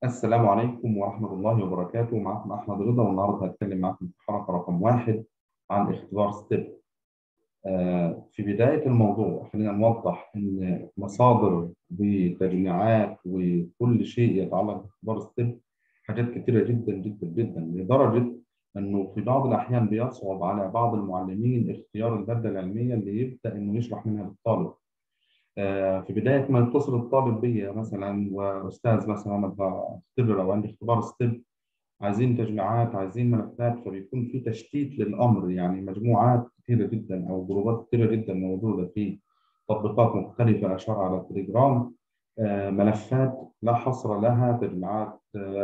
السلام عليكم ورحمة الله وبركاته معكم أحمد رضا والنهاردة هتكلم معكم في حلقة رقم واحد عن اختبار ستيب آه، في بداية الموضوع خلينا نوضح إن مصادر وتجميعات وكل شيء يتعلق باختبار ستيب حاجات كتيرة جدا جدا جدا لدرجة إنه في بعض الأحيان بيصعب على بعض المعلمين اختيار المادة العلمية اللي يبدأ إنه يشرح منها للطالب. في بدايه ما يتصل الطالب بيا مثلا واستاذ مثلا انا بختبر او عندي اختبار ستيب عايزين تجميعات عايزين ملفات فبيكون في تشتيت للامر يعني مجموعات كثيره جدا او جروبات كثيره جدا موجوده في تطبيقات مختلفه اشار على التليجرام ملفات لا حصر لها تجميعات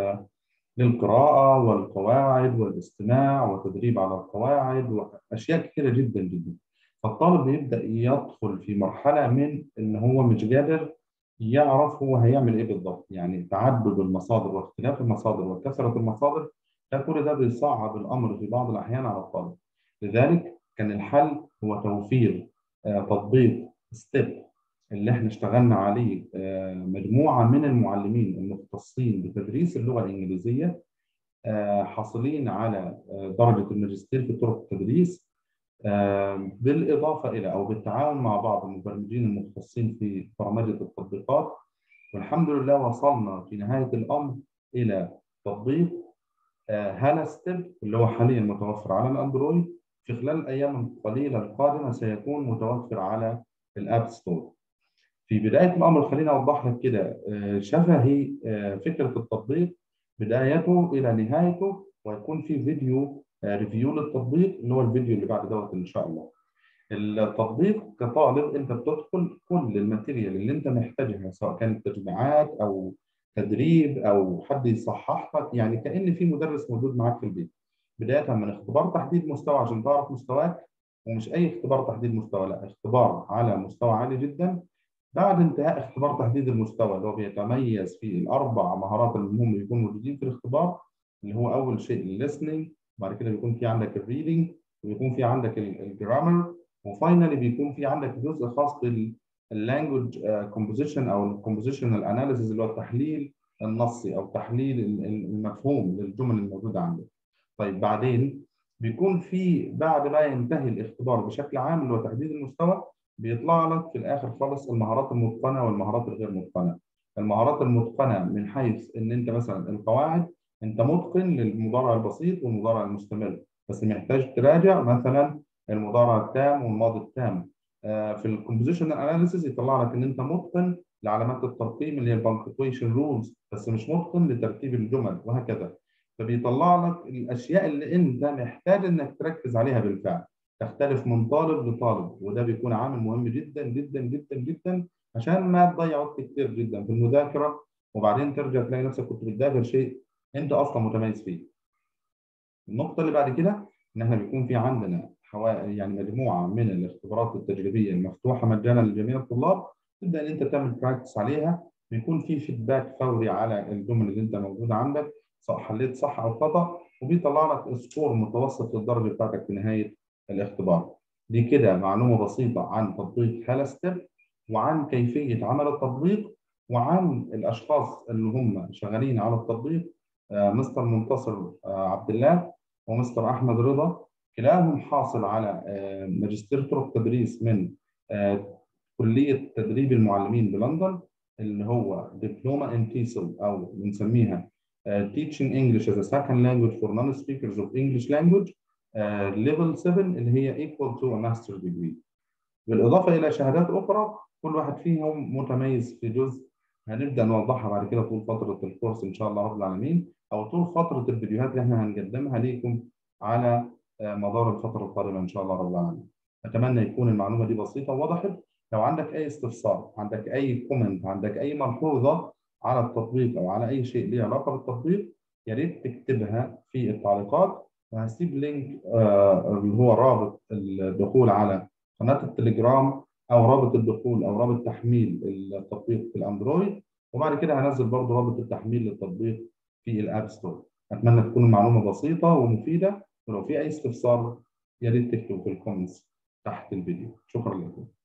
للقراءه والقواعد والاستماع وتدريب على القواعد واشياء كثيره جدا جدا فالطالب بيبدا يدخل في مرحله من ان هو مش قادر يعرف هو هيعمل ايه بالضبط يعني تعدد المصادر واختلاف المصادر وكثره المصادر ده كل ده بيصعب الامر في بعض الاحيان على الطالب لذلك كان الحل هو توفير آه تطبيق ستيب اللي احنا اشتغلنا عليه آه مجموعه من المعلمين المختصين بتدريس اللغه الانجليزيه آه حاصلين على درجه الماجستير في طرق التدريس بالإضافة إلى أو بالتعاون مع بعض المبرمجين المختصين في برمجة التطبيقات والحمد لله وصلنا في نهاية الأمر إلى تطبيق هالا ستيب اللي هو حاليا متوفر على الأندرويد في خلال الأيام القليلة القادمة سيكون متوفر على الأب ستور. في بداية الأمر خليني أوضح لك كده شفهي فكرة التطبيق بدايته إلى نهايته ويكون في فيديو ريفيو للتطبيق اللي هو الفيديو اللي بعد دوت ان شاء الله. التطبيق كطالب انت بتدخل كل الماتيريال اللي انت محتاجها سواء كانت تجميعات او تدريب او حد يصحح لك يعني كان في مدرس موجود معاك في البيت. بدايه من اختبار تحديد مستوى عشان تعرف مستواك ومش اي اختبار تحديد مستوى لا اختبار على مستوى عالي جدا بعد انتهاء اختبار تحديد المستوى اللي هو بيتميز في الاربع مهارات اللي هم بيكونوا موجودين في الاختبار اللي هو اول شيء الليسننج بعد كده بيكون في عندك الريدنج وبيكون في عندك الجرامر وفاينلي بيكون في عندك جزء خاص باللانجوج كومبوزيشن او الكومبوزيشنال اناليسيز اللي هو التحليل النصي او تحليل المفهوم للجمل الموجوده عندك. طيب بعدين بيكون في بعد ما ينتهي الاختبار بشكل عام اللي هو تحديد المستوى بيطلع لك في الاخر خالص المهارات المتقنه والمهارات الغير متقنه. المهارات المتقنه من حيث ان انت مثلا القواعد انت متقن للمضارع البسيط والمضارع المستمر بس محتاج تراجع مثلا المضارع التام والماضي التام في الكومبوزيشن اناليسيس يطلع لك ان انت متقن لعلامات الترقيم اللي هي البنكتويشن رولز بس مش متقن لترتيب الجمل وهكذا فبيطلع لك الاشياء اللي انت محتاج انك تركز عليها بالفعل تختلف من طالب لطالب وده بيكون عامل مهم جدا جدا جدا جدا عشان ما تضيع وقت كتير جدا في المذاكره وبعدين ترجع تلاقي نفسك كنت بتذاكر شيء انت اصلا متميز فيه. النقطة اللي بعد كده ان احنا بيكون في عندنا حوالي يعني مجموعة من الاختبارات التجريبية المفتوحة مجانا لجميع الطلاب تبدأ ان انت تعمل براكتس عليها بيكون في فيدباك فوري على الجمل اللي انت موجودة عندك سواء حليت صح او خطأ وبيطلع لك سكور متوسط للدرجة بتاعتك في نهاية الاختبار. دي كده معلومة بسيطة عن تطبيق هالا ستيب وعن كيفية عمل التطبيق وعن الاشخاص اللي هم شغالين على التطبيق مستر منتصر عبد الله ومستر احمد رضا كلاهم حاصل على ماجستير طرق تدريس من كليه تدريب المعلمين بلندن اللي هو دبلومه ان تيسل او بنسميها Teaching English as a Second Language for Non-Speakers of English Language Level 7 اللي هي equal to a Master Degree. بالإضافة إلى شهادات أخرى كل واحد فيهم متميز في جزء هنبدأ نوضحها بعد كده طول فترة الكورس إن شاء الله رب العالمين او طول فتره الفيديوهات اللي احنا هنقدمها ليكم على مدار الفتره القادمه ان شاء الله رب العالمين. اتمنى يكون المعلومه دي بسيطه ووضحت. لو عندك اي استفسار، عندك اي كومنت، عندك اي ملحوظه على التطبيق او على اي شيء ليه علاقه بالتطبيق يا ريت تكتبها في التعليقات وهسيب لينك اللي هو رابط الدخول على قناه التليجرام او رابط الدخول او رابط تحميل التطبيق في الاندرويد وبعد كده هنزل برضه رابط التحميل للتطبيق في الاب ستور اتمنى تكون المعلومه بسيطه ومفيده ولو في اي استفسار يا ريت تكتبوا في الكومنتس تحت الفيديو شكرا لكم